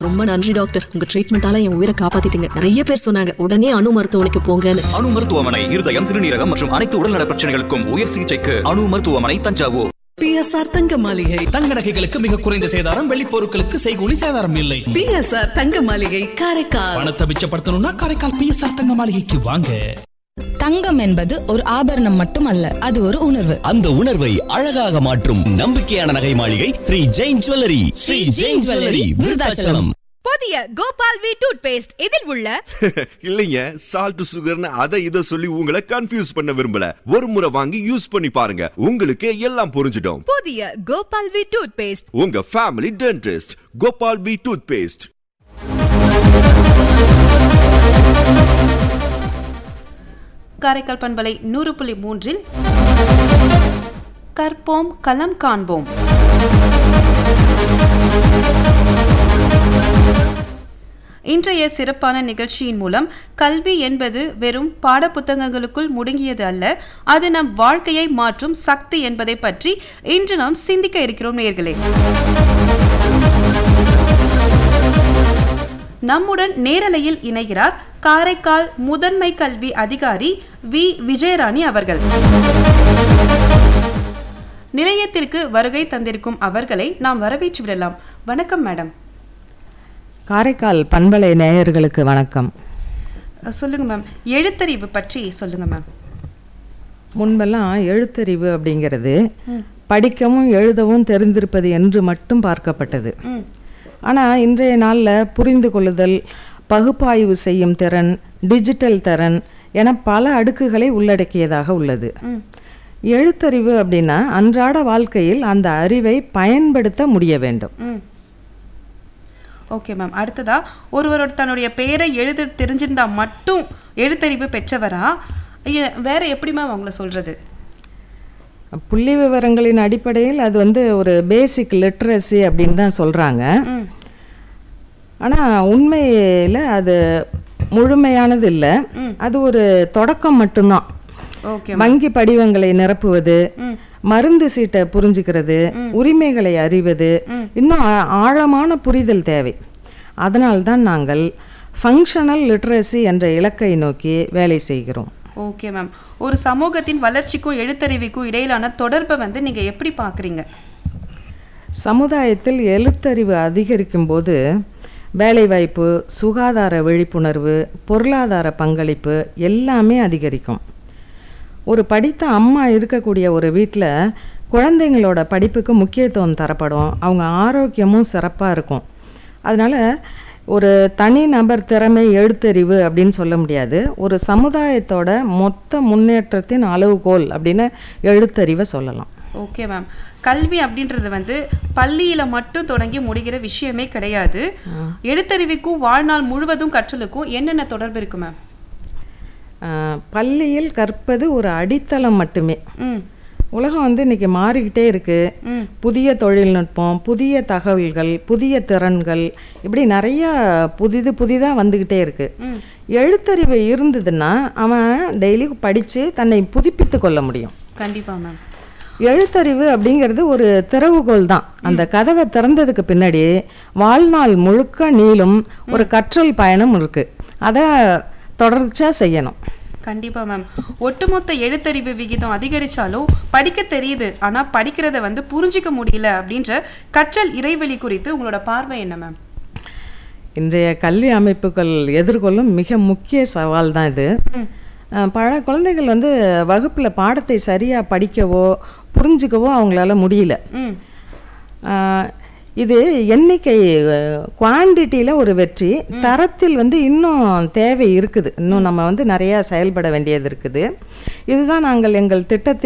ரொம்ப நன்றி டாக்டர் உங்க ட்ரீட்மெண்டால என் உயிரை காப்பாத்திட்டீங்க நிறைய பேர் சொன்னாங்க உடனே அணு மருத்துவமனைக்கு போங்கன்னு அணு மருத்துவமனை இருதயம் சிறுநீரகம் மற்றும் அனைத்து உடல்நல பிரச்சனைகளுக்கும் உயர் சிகிச்சைக்கு அணு மருத்துவமனை தஞ்சாவூர் பிஎஸ்ஆர் தங்க மாளிகை தங்க நகைகளுக்கு மிக குறைந்த சேதாரம் வெள்ளி பொருட்களுக்கு செய்கூலி சேதாரம் இல்லை பிஎஸ்ஆர் தங்க மாளிகை காரைக்கால் பணத்தை மிச்சப்படுத்தணும்னா காரைக்கால் பிஎஸ்ஆர் தங்க மாளிகைக்கு வாங்க தங்கம் என்பது ஒரு ஆபரணம் மட்டுமல்ல அது ஒரு உணர்வு அந்த உணர்வை அழகாக மாற்றும் நம்பிக்கையான நகை மாளிகை ஸ்ரீ ஜெயின் ஜுவல்லரி ஸ்ரீ ஜெயின் ஜுவல்லரி விருதாச்சலம் புதிய கோபால் வி டூத் பேஸ்ட் இதில் உள்ள இல்லைங்க சால்ட் சுகர்னு அதை இதை சொல்லி உங்களை கன்ஃபியூஸ் பண்ண விரும்பல ஒரு முறை வாங்கி யூஸ் பண்ணி பாருங்க உங்களுக்கு எல்லாம் புரிஞ்சிடும் புதிய கோபால் வி டூத் பேஸ்ட் உங்க family dentist Gopal P toothpaste Karaikal பண்பலை நூறு புள்ளி மூன்றில் கற்போம் களம் காண்போம் இன்றைய சிறப்பான நிகழ்ச்சியின் மூலம் கல்வி என்பது வெறும் பாடப்புத்தகங்களுக்குள் முடங்கியது அல்ல அது நம் வாழ்க்கையை மாற்றும் சக்தி என்பதை பற்றி இன்று நாம் சிந்திக்க இருக்கிறோம் நேர்களே நம்முடன் நேரலையில் இணைகிறார் காரைக்கால் முதன்மை கல்வி அதிகாரி வி விஜயராணி அவர்கள் நிலையத்திற்கு வருகை தந்திருக்கும் அவர்களை நாம் வரவேற்று விடலாம் வணக்கம் மேடம் காரைக்கால் பண்பலை நேயர்களுக்கு வணக்கம் அஹ், சொல்லுங்க மேம் எழுத்தறிவு பற்றி சொல்லுங்க மேம் முன்பெல்லாம் எழுத்தறிவு அப்படிங்கிறது படிக்கவும் எழுதவும் தெரிந்திருப்பது என்று மட்டும் பார்க்கப்பட்டது ஆனால் இன்றைய நாளில் புரிந்து கொள்ளுதல் பகுப்பாய்வு செய்யும் திறன் டிஜிட்டல் திறன் என பல அடுக்குகளை உள்ளடக்கியதாக உள்ளது எழுத்தறிவு அப்படின்னா அன்றாட வாழ்க்கையில் அந்த அறிவை பயன்படுத்த முடிய வேண்டும் ம் ஓகே மேம் அடுத்ததா ஒருவரோட தன்னுடைய பெயரை எழுத தெரிஞ்சிருந்தா மட்டும் எழுத்தறிவு பெற்றவரா இல்ல வேற எப்படி மேம் அவங்கள சொல்றது புள்ளி விவரங்களின் அடிப்படையில் அது வந்து ஒரு பேசிக் லிட்ரஸி அப்படின்னு தான் சொல்கிறாங்க ஆனால் உண்மையில் அது முழுமையானது இல்லை அது ஒரு தொடக்கம் மட்டும்தான் ஓகே வங்கி படிவங்களை நிரப்புவது மருந்து சீட்டை புரிஞ்சுக்கிறது உரிமைகளை அறிவது இன்னும் ஆ- ஆழமான புரிதல் தேவை அதனால்தான் நாங்கள் ஃபங்க்ஷனல் லிட்ரஸி என்ற இலக்கை நோக்கி வேலை செய்கிறோம் ஓகே மேம் ஒரு சமூகத்தின் வளர்ச்சிக்கும் எழுத்தறிவுக்கும் இடையிலான தொடர்பை வந்து நீங்க எப்படி பாக்குறீங்க சமுதாயத்தில் எழுத்தறிவு அதிகரிக்கும் போது வேலைவாய்ப்பு சுகாதார விழிப்புணர்வு பொருளாதார பங்களிப்பு எல்லாமே அதிகரிக்கும் ஒரு படித்த அம்மா இருக்கக்கூடிய ஒரு வீட்டில் குழந்தைங்களோட படிப்புக்கு முக்கியத்துவம் தரப்படும் அவங்க ஆரோக்கியமும் சிறப்பாக இருக்கும் அதனால் ஒரு தனி நபர் திறமை எழுத்தறிவு அப்படின்னு சொல்ல முடியாது ஒரு சமுதாயத்தோட மொத்த முன்னேற்றத்தின் அளவுகோல் அப்படின்னு எழுத்தறிவை சொல்லலாம் ஓகே மேம் கல்வி அப்படின்றது வந்து பள்ளியில மட்டும் தொடங்கி முடிகிற விஷயமே கிடையாது எழுத்தறிவுக்கும் வாழ்நாள் முழுவதும் கற்றலுக்கும் என்னென்ன தொடர்பு இருக்கு மேம் ஆஹ், பள்ளியில் கற்பது ஒரு அடித்தளம் மட்டுமே ம் உலகம் வந்து இன்னைக்கு மாறிக்கிட்டே இருக்கு புதிய தொழில்நுட்பம் புதிய தகவல்கள் புதிய திறன்கள் இப்படி நிறைய புதிது புதிதாக வந்துக்கிட்டே இருக்கு எழுத்தறிவு இருந்ததுன்னா அவன் டெய்லி படித்து தன்னை புதுப்பித்து கொள்ள முடியும் கண்டிப்பா மேம் எழுத்தறிவு அப்படிங்கிறது ஒரு திறவுகோல் தான் அந்த கதவை திறந்ததுக்கு பின்னாடி வாழ்நாள் முழுக்க நீளும் ஒரு கற்றல் பயணம் இருக்கு அதை தொடர்ச்சியாக செய்யணும் கண்டிப்பா மேம் ஒட்டுமொத்த எழுத்தறிவு விகிதம் அதிகரிச்சாலும் படிக்க தெரியுது ஆனா படிக்கிறத வந்து புரிஞ்சிக்க முடியல அப்படின்ற கற்றல் இறைவெளி குறித்து உங்களோட பார்வை என்ன மேம் இன்றைய கல்வி அமைப்புகள் எதிர்கொள்ளும் மிக முக்கிய சவால் தான் இது அஹ், பல குழந்தைகள் வந்து வகுப்பில் பாடத்தை சரியாக படிக்கவோ புரிஞ்சுக்கவோ அவங்களால முடியல ம் அஹ், இது எண்ணிக்கை குவான்டிட்டியில் ஒரு வெற்றி தரத்தில் வந்து இன்னும் தேவை இருக்குது இன்னும் நம்ம வந்து நிறையா செயல்பட வேண்டியது இருக்குது இதுதான் நாங்கள் எங்கள் திட்டத்தில்